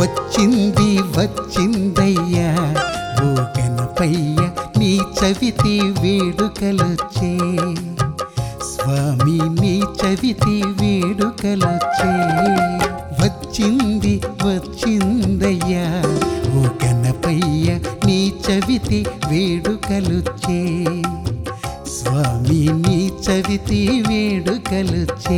వచ్చింది వచ్చిందయ్యా ఓ గణపయ్య నీ చవితి వేడుకలొచ్చే స్వామి నీ చవితి వేడుకలొచ్చే వచ్చింది వచ్చిందయ్యా ఓ గణపయ్య నీ చవితి వేడుకలొచ్చే స్వామి నీ చవితి వేడుకలొచ్చే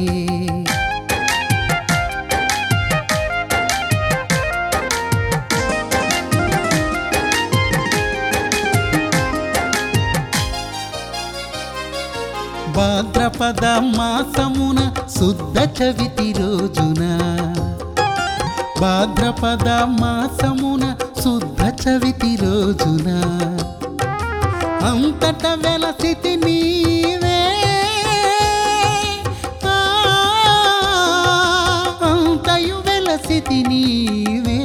భాద్రపద మాసమున శుద్ధ చవితి రోజున భాద్రపద మాసమున శుద్ధ చవితి రోజున అంతట వెలసితి నీవే ఆ, అంతయు వెలసితి నీవే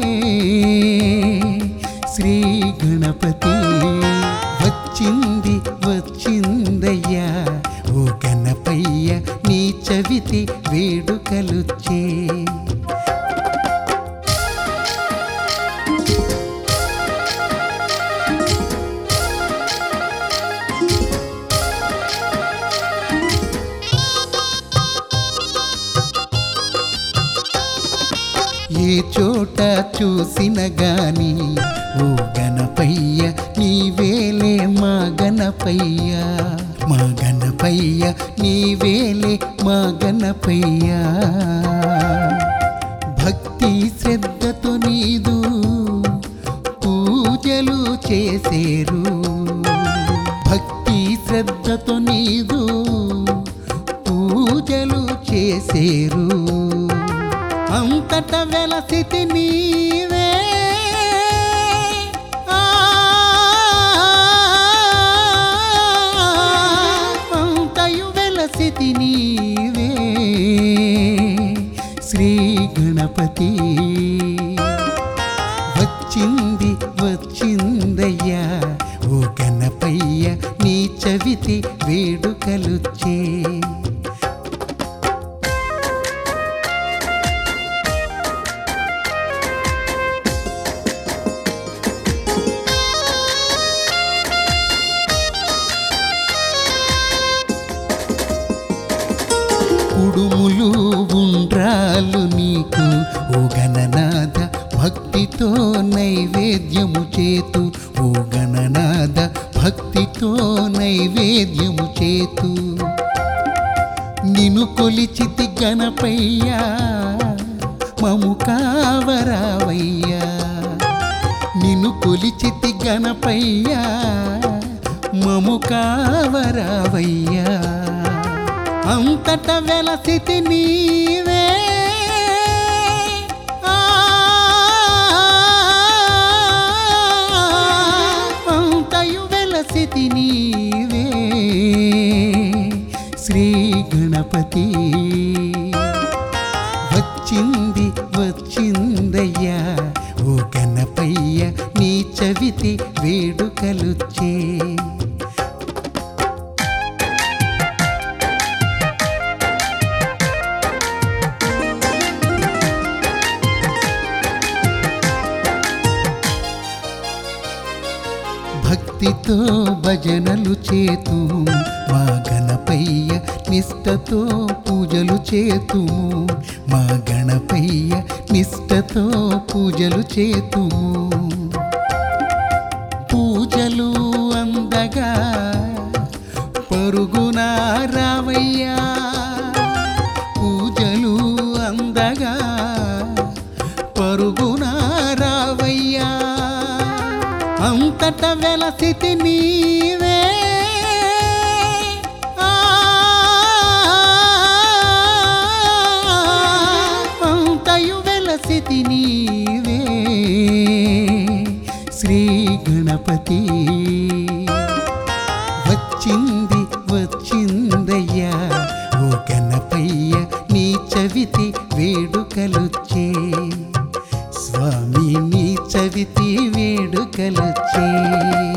శ్రీ గణపతి వచ్చింది వచ్చిందయ్యా ఓ గణపయ్య నీ చవితి వేడుకలుచ్చే ఏ చోట చూసిన గాని ఓ గణపయ్య నీవేలే మా గణపయ్య మా గణపయ్య నీవేలే మా గణపయ్య భక్తి శ్రద్ధతో నీదు పూజలు చేసేరు భక్తి శ్రద్ధతో నీదు పూజలు చేసేరు అంతట వెలసితి నీవే ఆ, అంతయు వెలసితి నీవే శ్రీ గణపతి వచ్చింది వచ్చిందయ్యా ఓ గణపయ్య నీ చవితి వేడుకలుచ్చే కుడుములు ఉండ్రాలు నీకు ఓ గణనాథ భక్తితో నైవేద్యము చేతు ఓ గణనాథ భక్తితో నైవేద్యము చేతు నిను కొలిచితి గణపయ్యా మము కావరావయ్యా నిన్ను కొలిచితి గణపయ్యా మము కావరావయ్యా అంతట వెలసితి నీవే ఆ, అంతయు వెలసితి నీవే శ్రీ గణపతి వచ్చింది వచ్చిందయ్యా ఓ గణపయ్య నీ చవితి వేడుకలుచ్చే భక్తితో భజనలు చేతు మా గణపయ్య నిష్టతో పూజలు చేతుము మా గణపయ్య నిష్టతో పూజలు చేతుము పూజలు అందగా పరుగున రావయ్యా పూజలు అందగా పరుగున రావయ్యా అంతట వెలసితి నీవే ఆ, అంతయు వెలసితి నీవే శ్రీ గణపతి వచ్చింది వచ్చిందయ్యా ఓ గణపయ్య నీ చవితి వేడుకలుచ్చే స్వామి నీ చవితి వేడుకలొచ్చే